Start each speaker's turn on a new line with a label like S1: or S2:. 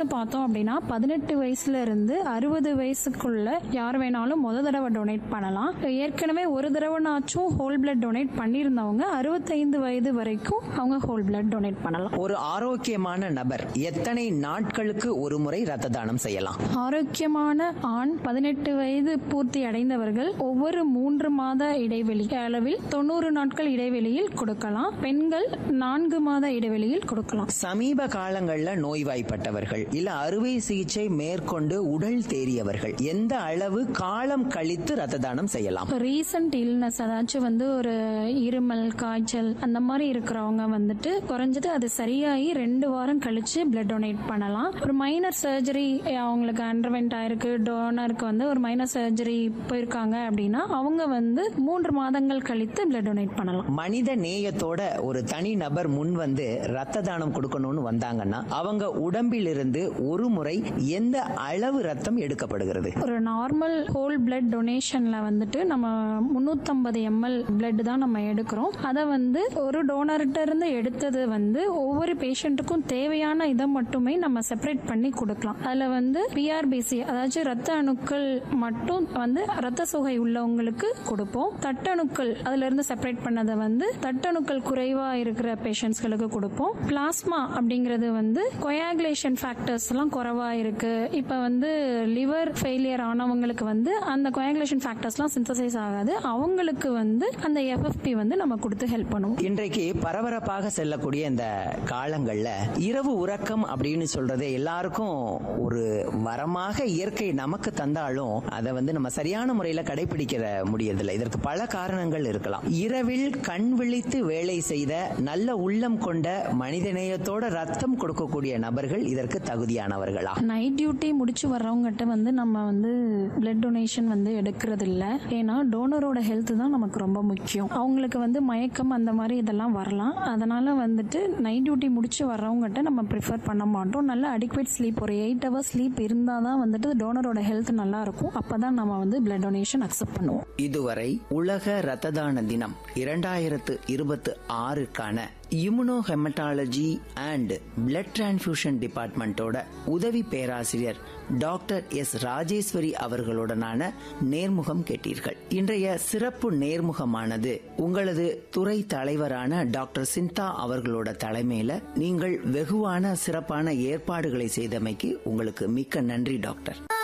S1: பார்த்தோம் அப்படின்னா பதினெட்டு வயசுல இருந்து அறுபது வயசுக்குள்ள யார் வேணாலும் முத தடவை டொனேட் பண்ணலாம் ஏற்கனவே ஒரு தடவைனாச்சும் ஹோல் பிளட் டொனேட் பண்ணியிருந்தவங்க அறுபத்தைந்து வயது வரைக்கும் அவங்க ஹோல் பிளட் டொனேட் பண்ணலாம்
S2: ஒரு ஆரோக்கியமான நபர் எத்தனை நாட்களுக்கு ஒரு முறை ரத்த தானம் செய்யலாம்
S1: ஆரோக்கியமான ஆண் பதினெட்டு வயது பூர்த்தி அடைந்தவர்கள் ஒவ்வொரு மூன்று மாத இடைவெளி அளவில் தொண்ணூறு நாட்கள் இடைவெளியில் கொடுக்கலாம் பெண்கள் நான்கு மாத இடைவெளியில் கொடுக்கலாம்
S2: சமீப காலங்கள்ல நோய்வாய்ப்பட்டவர்கள் இல்ல அறுவை சிகிச்சை மேற்கொண்டு உடல் தேறியவர்கள் எந்த அளவு காலம் கழித்து ரத்த தானம் செய்யலாம்
S1: ரீசன்ட் இல்னஸ் அதாச்சும் வந்து ஒரு இருமல் காய்ச்சல் அந்த மாதிரி இருக்கிறவங்க வந்துட்டு குறைஞ்சது அது சரியாகி ரெண்டு வாரம் கழிச்சு பிளட் டொனேட் பண்ணலாம் ஒரு மைனர் சர்ஜரி அவங்களுக்கு அண்டர்வென்ட் ஆயிருக்கு டோனருக்கு வந்து ஒரு மைனர் சர்ஜரி போயிருக்காங்க அப்படின்னா அவங்க வந்து மூன்று மாதங்கள் கழித்து பிளட் டொனேட் பண்ணலாம்
S2: மனித நேயத்தோட ஒரு தனி நபர் முன் வந்து ரத்த தானம் கொடுக்கணும்னு வந்தாங்கன்னா அவங்க உடம்பிலிருந்து ஒரு முறை எந்த அளவு ரத்தம் எடுக்கப்படுகிறது
S1: ஒரு நார்மல் ஹோல் பிளட் டொனேஷன்ல வந்துட்டு நம்ம முன்னூத்தம்பது எம்எல் பிளட் தான் நம்ம எடுக்கிறோம் அதை வந்து ஒரு டோனர்கிட்ட இருந்து எடுத்தது வந்து ஒவ்வொரு பேஷண்ட்டுக்கும் தேவையான இதை மட்டுமே நம்ம செப்பரேட் பண்ணி கொடுக்கலாம் அதுல வந்து பிஆர்பிசி அதாச்சும் ரத்த அணுக்கள் மட்டும் வந்து ரத்த சோகை உள்ளவங்களுக்கு கொடுப்போம் தட்டணுக்கள் அதுல இருந்து செப்பரேட் பண்ணதை வந்து தட்டணுக்கள் குறைவா இருக்கிற பேஷண்ட்ஸ்களுக்கு கொடுப்போம் பிளாஸ்மா அப்படிங்கிறது வந்து கொயாகுலேஷன் ஃபேக்டர்ஸ் எல்லாம் குறைவா இருக்கு இப்ப வந்து லிவர் ஃபெயிலியர் ஆனவங்களுக்கு வந்து அந்த கொயாகுலேஷன் ஃபேக்டர்ஸ்லாம் சிந்தசைஸ் ஆகாது அவங்களுக்கு வந்து அந்த எஃப்எஃப்பி வந்து நம்ம கொடுத்து ஹெல்ப் பண்ணுவோம்
S2: இன்றைக்கு பரபரப்பாக செல்லக்கூடிய இந்த காலங்கள்ல இரவு உறக்கம் அப்படின்னு சொல்றது எல்லாருக்கும் ஒரு வரமாக இயற்கை நமக்கு தந்தாலும் அதை வந்து நம்ம சரியான முறையில கடைபிடிக்கிற முடியறதில்லை இதற்கு பல காரணங்கள் இருக்கலாம் இரவில் கண் விழித்து வேலை செய்த நல்ல உள்ளம் கொண்ட மனிதநேயத்தோட ரத்தம் கொடுக்கக்கூடிய நபர்கள் இதற்கு தகுதியானவர்களா
S1: நைட் டியூட்டி முடிச்சு வர்றவங்ககிட்ட வந்து நம்ம வந்து பிளட் டொனேஷன் வந்து எடுக்கிறது இல்ல ஏன்னா டோனரோட ஹெல்த் தான் நமக்கு ரொம்ப முக்கியம் அவங்களுக்கு வந்து மயக்கம் அந்த மாதிரி இதெல்லாம் வரலாம் அதனால வந்துட்டு நைட் டியூட்டி முடிச்சு வர்றவங்ககிட்ட நம்ம ப்ரிஃபர் பண்ண மாட்டோம் நல்ல அடிக்வேட் ஸ்லீப் ஒரு எயிட் ஹவர்ஸ் ஸ்லீப் இருந்தால் தான் வந்துட்டு டோனரோட ஹெல்த் நல்லா இருக்கும் அப்பதான் நம்ம வந்து பிளட் டொனேஷன் அக்செப்ட் பண்ணுவோம்
S2: இதுவரை உலக ரத்த தான தினம் இரண்டாயிரத்து இருபத்தி ஆறுக்கான immunohematology and blood transfusion டிபார்ட்மெண்டோட உதவி பேராசிரியர் டாக்டர் எஸ் ராஜேஸ்வரி அவர்களுடனான நேர்முகம் கேட்டீர்கள் இன்றைய சிறப்பு நேர்முகமானது உங்களது துறை தலைவரான டாக்டர் சிந்தா அவர்களோட தலைமையில நீங்கள் வெகுவான சிறப்பான ஏற்பாடுகளை செய்தமைக்கு உங்களுக்கு மிக்க நன்றி டாக்டர்